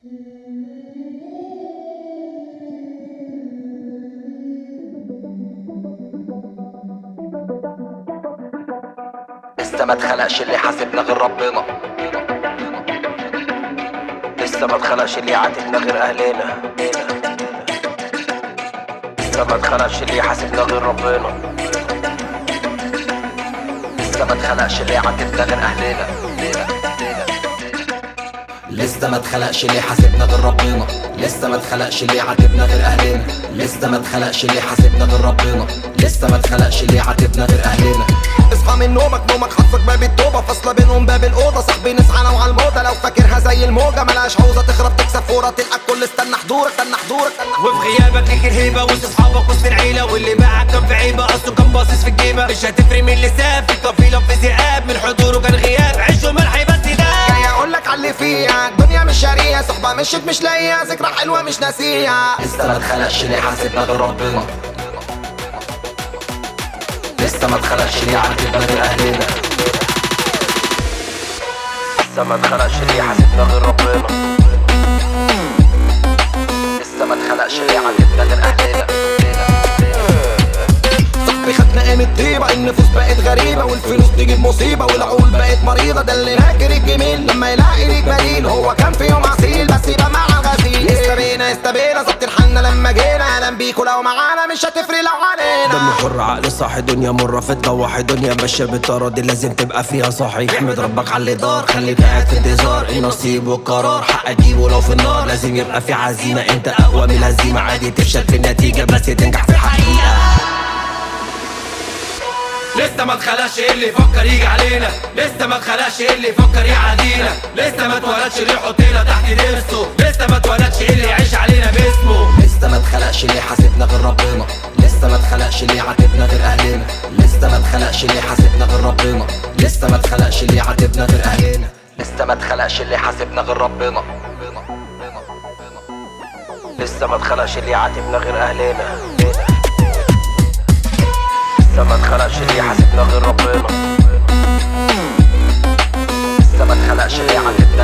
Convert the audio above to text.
لسه ما اتخلقش اللي حاسبنا غير ربنا لسه ما اتخلقش اللي يعاتبنا غير اهلنا لسه ما اتخلقش اللي يحاسبنا غير ربنا لسه ما اتخلقش اللي يعاتبنا غير اهلنا لسه ما اتخلقش اللي حاسبنا غير ربنا لسه ما اتخلقش اللي يعاتبنا غير اهلنا لسه ما اتخلقش اللي حاسبنا غير ربنا لسه ما اتخلقش اللي يعاتبنا غير اهلنا اصحى من نومك نومك خطفك باب التوبة فاصلة بينهم باب الأوضة صاحبي نسعى لو على الموضة لو فاكرها زي الموجة ملهاش حوزة تخرب تكسب فورة تلقى الكل استنى حضورك استنى حضورك استنى حضورك وفي غيابك ليك الهيبة وسط اصحابك وسط العيلة واللي باعك كان في عيبة اصله كان باصص في الجيبة مش هتفرق من اللي ساب في قفيلة في ذئاب من حضوره كان غياب عيش وملح بس ده جاي اقول لك على اللي فيها الدنيا مش شارية صحبة مشيت مش لاقية ذكرى حلوة مش ناسيها لسه ما اتخلقش اللي حاسبنا غير ربنا لسه ما اتخلقش اللي يعاتبنا غير اهلنا لسه ما اتخلقش اللي يحاسبنا غير ربنا لسه ما اتخلقش اللي يعاتبنا غير اهلنا صاحبي خدنا قيمة طيبة النفوس بقت غريبة والفلوس تجيب مصيبة والعقول بقت مريضة ده اللي ناكر الجميل لما يلاقي ليك بديل هو كان في يوم عسيل بس يبقى مع الغسيل استبينا استبينا ظبط الحالنا لما جينا اهلا بيكوا لو معانا مش هتفرق لو علينا دم حر عقل صاحي دنيا مرة في الضواحي دنيا ماشية بالتراضي لازم تبقى فيها صاحي احمد ربك على اللي دار خليك قاعد في انتظار النصيب والقرار حق تجيبه لو في النار لازم يبقى في عزيمة انت اقوى من الهزيمة عادي تفشل في النتيجة بس تنجح في الحقيقة لسه ما اتخلقش اللي يفكر يجي علينا لسه ما اتخلقش اللي يفكر يعادينا لسه ما اتولدش اللي يحطنا تحت درسه لسه ما اتولدش اللي يعيش علينا باسمه لسه ما اتخلقش اللي حاسبنا غير ربنا لسه ما اتخلقش اللي يعاتبنا غير اهلنا لسه ما اتخلقش اللي حاسبنا غير ربنا لسه ما اتخلقش اللي يعاتبنا غير اهلنا لسه ما اتخلقش اللي حاسبنا غير ربنا لسه ما اتخلقش اللي يعاتبنا غير اهلنا لسه ما اتخلقش اللي يحاسبنا غير ربنا لسه ما اتخلقش اللي يعاتبنا